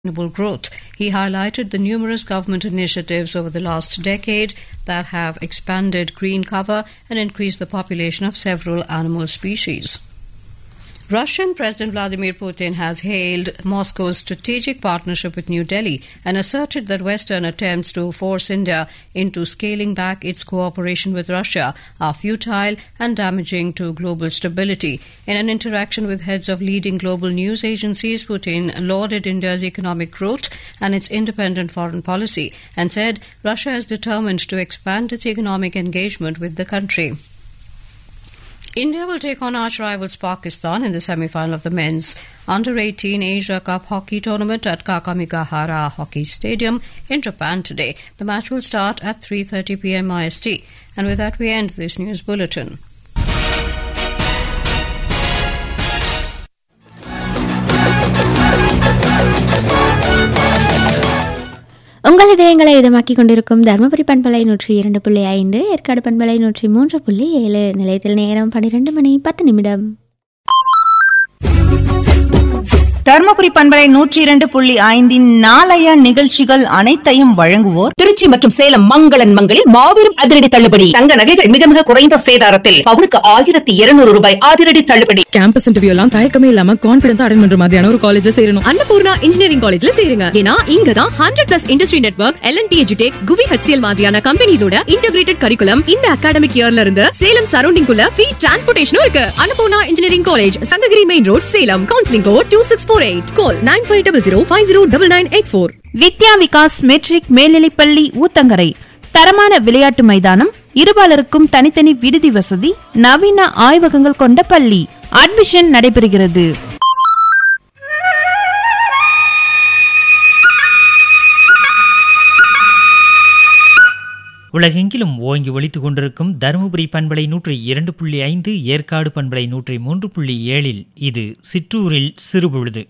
sustainable growth. He highlighted the numerous government initiatives over the last decade that have expanded green cover and increased the population of several animal species. Russian President Vladimir Putin has hailed Moscow's strategic partnership with New Delhi and asserted that Western attempts to force India into scaling back its cooperation with Russia are futile and damaging to global stability. In an interaction with heads of leading global news agencies, Putin lauded India's economic growth and its independent foreign policy and said Russia is determined to expand its economic engagement with the country. India will take on arch rivals Pakistan in the semi-final of the men's under-18 Asia Cup hockey tournament at Kakamigahara Hockey Stadium in Japan today. The match will start at 3:30 p.m. IST. And with that, we end this news bulletin. உங்கள் இதயங்களை இதமாக்கிக் கொண்டிருக்கும் தருமபுரி பண்பலை நூற்றி இரண்டு புள்ளி ஐந்து ஏற்காடு பண்பலை நூற்றி மூன்று புள்ளி ஏழு நிலையத்தில் நேரம் பன்னிரெண்டு மணி பத்து நிமிடம் தர்மபுரி பண்பலை நூற்றி இரண்டு புள்ளி ஐந்தின் நாளைய நிகழ்ச்சிகள் அனைத்தையும் வழங்குவோர் திருச்சி மற்றும் சேலம் மங்களன் மங்களில் மாபெரும் அதிரடி தள்ளுபடி தங்க நகைகள் மிக மிக குறைந்த சேதாரத்தில் பவுனுக்கு ஆயிரத்தி இருநூறு ரூபாய் அதிரடி தள்ளுபடி கேம்பஸ் இன்டர்வியூ எல்லாம் தயக்கமே இல்லாம கான்பிடன்ஸ் அட்டன் பண்ற மாதிரியான ஒரு காலேஜ்ல சேரணும் அன்னபூர்ணா இன்ஜினியரிங் காலேஜ்ல சேருங்க ஏன்னா இங்க தான் hundred plus industry network L and T எஜுடெக் குவி ஹெச்சிஎல் மாதிரியான கம்பெனிஸோட இன்டகிரேட்டட் கரிக்குலம் இந்த அகாடமிக் இயர்ல இருந்து சேலம் சரௌண்டிங் குள்ள ஃப்ரீ டிரான்ஸ்போர்டேஷனும் இருக்கு Annapoorna engineering college Sankagiri main road Salem counselling code two six four eight call nine five double zero five zero double nine eight four Vidya Vikas matric மேல்நிலைப்பள்ளி ஊத்தங்கரை தரமான விளையாட்டு மைதானம் இருபாலருக்கும் தனித்தனி விடுதி வசதி நவீன ஆய்வகங்கள் கொண்ட பள்ளி அட்மிஷன் நடைபெறுகிறது உலகெங்கிலும் ஓங்கி ஒலித்துக் கொண்டிருக்கும் தருமபுரி பண்பலை நூற்றி இரண்டு புள்ளி ஐந்து ஏற்காடு பண்பலை நூற்றி மூன்று புள்ளி ஏழில் இது சிற்றூரில் சிறுபொழுது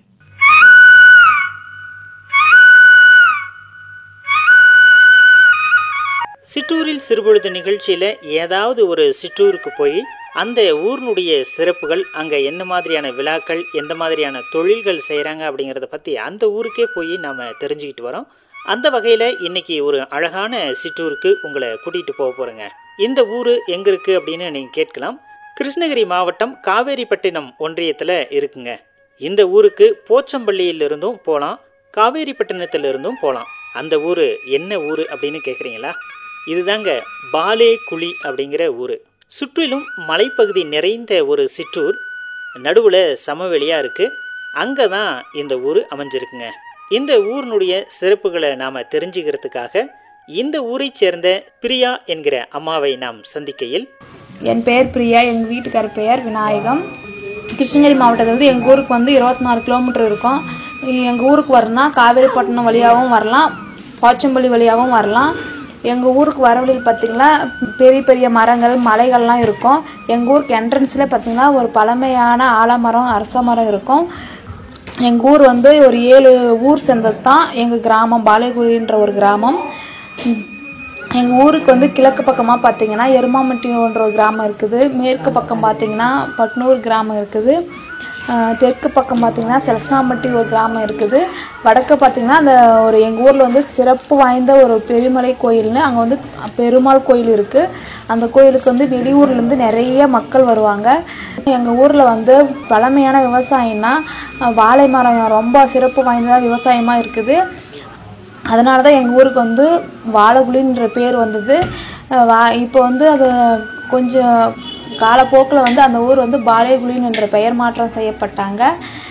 சிற்றூரில் சிறுபொழுது நிகழ்ச்சியில் ஏதாவது ஒரு சிற்றூருக்கு போய் அந்த ஊரினுடைய சிறப்புகள் அங்கே என்ன மாதிரியான விழாக்கள் எந்த மாதிரியான தொழில்கள் செய்கிறாங்க அப்படிங்கிறத பற்றி அந்த ஊருக்கே போய் நாம் தெரிஞ்சுக்கிட்டு வரோம் அந்த வகையில் இன்னைக்கு ஒரு அழகான சிற்றூருக்கு உங்களை கூட்டிகிட்டு போக போகிறேங்க இந்த ஊர் எங்கே இருக்குது அப்படின்னு நீங்கள் கேட்கலாம் கிருஷ்ணகிரி மாவட்டம் காவேரிப்பட்டினம் ஒன்றியத்தில் இருக்குங்க இந்த ஊருக்கு போச்சம்பள்ளியிலிருந்தும் போகலாம் காவேரிப்பட்டினத்திலிருந்தும் போகலாம் அந்த ஊர் என்ன ஊர் அப்படின்னு கேட்குறீங்களா இதுதாங்க பாலே குழி அப்படிங்கிற ஊர் சுற்றிலும் மலைப்பகுதி நிறைந்த ஒரு சிற்றூர் நடுவில் சமவெளியாக இருக்குது அங்கே தான் இந்த ஊர் அமைஞ்சிருக்குங்க இந்த ஊரினுடைய சிறப்புகளை நாம் தெரிஞ்சுக்கிறதுக்காக இந்த ஊரைச் சேர்ந்த பிரியா என்கிற அம்மாவை நாம் சந்திக்கையில் என் பெயர் பிரியா எங்கள் வீட்டுக்கார பெயர் விநாயகம் கிருஷ்ணகிரி மாவட்டத்திலேருந்து எங்கள் ஊருக்கு வந்து இருபத்தி நாலு கிலோமீட்டர் இருக்கும் எங்கள் ஊருக்கு வரணும்னா காவேரிப்பட்டினம் வழியாகவும் வரலாம் போச்சம்பள்ளி வழியாகவும் வரலாம் எங்கள் ஊருக்கு வர வழியில் பார்த்திங்கன்னா பெரிய பெரிய மரங்கள் மலைகள்லாம் இருக்கும் எங்கள் ஊருக்கு என்ட்ரன்ஸில் பார்த்திங்கன்னா ஒரு பழமையான ஆலமரம் அரச மரம் இருக்கும் எங்கள் ஊர் வந்து ஒரு ஏழு ஊர் சேர்ந்தது தான் எங்கள் கிராமம் பாலைகுடின்ற ஒரு கிராமம் எங்கள் ஊருக்கு வந்து கிழக்கு பக்கமாக பார்த்தீங்கன்னா எருமாமட்டின்ற ஒரு கிராமம் இருக்குது மேற்கு பக்கம் பார்த்தீங்கன்னா பட்னூர் கிராமம் இருக்குது தெற்கு பக்கம் பார்த்திங்கன்னா செலசனாம்பட்டி ஒரு கிராமம் இருக்குது வடக்கு பார்த்திங்கன்னா அந்த ஒரு எங்கள் ஊரில் வந்து சிறப்பு வாய்ந்த ஒரு பெருமலை கோயில்னு அங்கே வந்து பெருமாள் கோயில் இருக்குது அந்த கோயிலுக்கு வந்து வெளியூர்லேருந்து நிறைய மக்கள் வருவாங்க எங்கள் ஊரில் வந்து பழமையான விவசாயம்னா வாழை மரம் ரொம்ப சிறப்பு வாய்ந்ததாக விவசாயமாக இருக்குது அதனால தான் எங்கள் ஊருக்கு வந்து வாழைக்குழின்ற பேர் வந்தது வா இப்போ வந்து அது கொஞ்சம் காலப்போக்கில் வந்து அந்த ஊர் வந்து பாலேகுலின் என்ற பெயர் மாற்றம் செய்யப்பட்டாங்க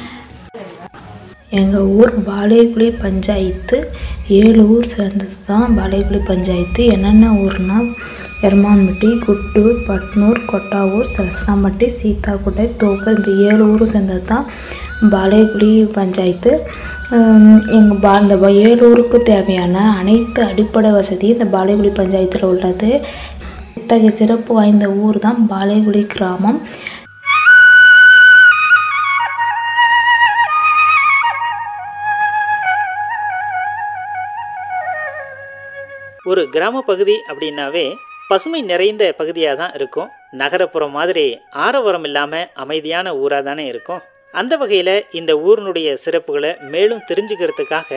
எங்கள் ஊர் பாலேகுழி பஞ்சாயத்து ஏழு ஊர் சேர்ந்தது தான் பாலேகுழி பஞ்சாயத்து என்னென்ன ஊர்னால் எருமான்பட்டி குட்டூர் பட்னூர் கொட்டாவூர் சலசனாம்பட்டி சீத்தாக்குட்டை தோப்பர் இந்த ஏழு ஊரும் சேர்ந்தது தான் பாலேகுடி பஞ்சாயத்து எங்கள் பா இந்த ஏழு ஊருக்கு தேவையான அனைத்து அடிப்படை வசதியும் இந்த பாலேகுடி பஞ்சாயத்தில் உள்ளது இத்தகைய சிறப்பு வாய்ந்த ஊர் தான் பாலேகுடி கிராமம் ஒரு கிராம பகுதி அப்படின்னாவே பசுமை நிறைந்த பகுதியாக தான் இருக்கும் நகரப்புறம் மாதிரி ஆரவாரம் இல்லாமல் அமைதியான ஊராக தானே இருக்கும் அந்த வகையில் இந்த ஊரினுடைய சிறப்புகளை மேலும் தெரிஞ்சுக்கிறதுக்காக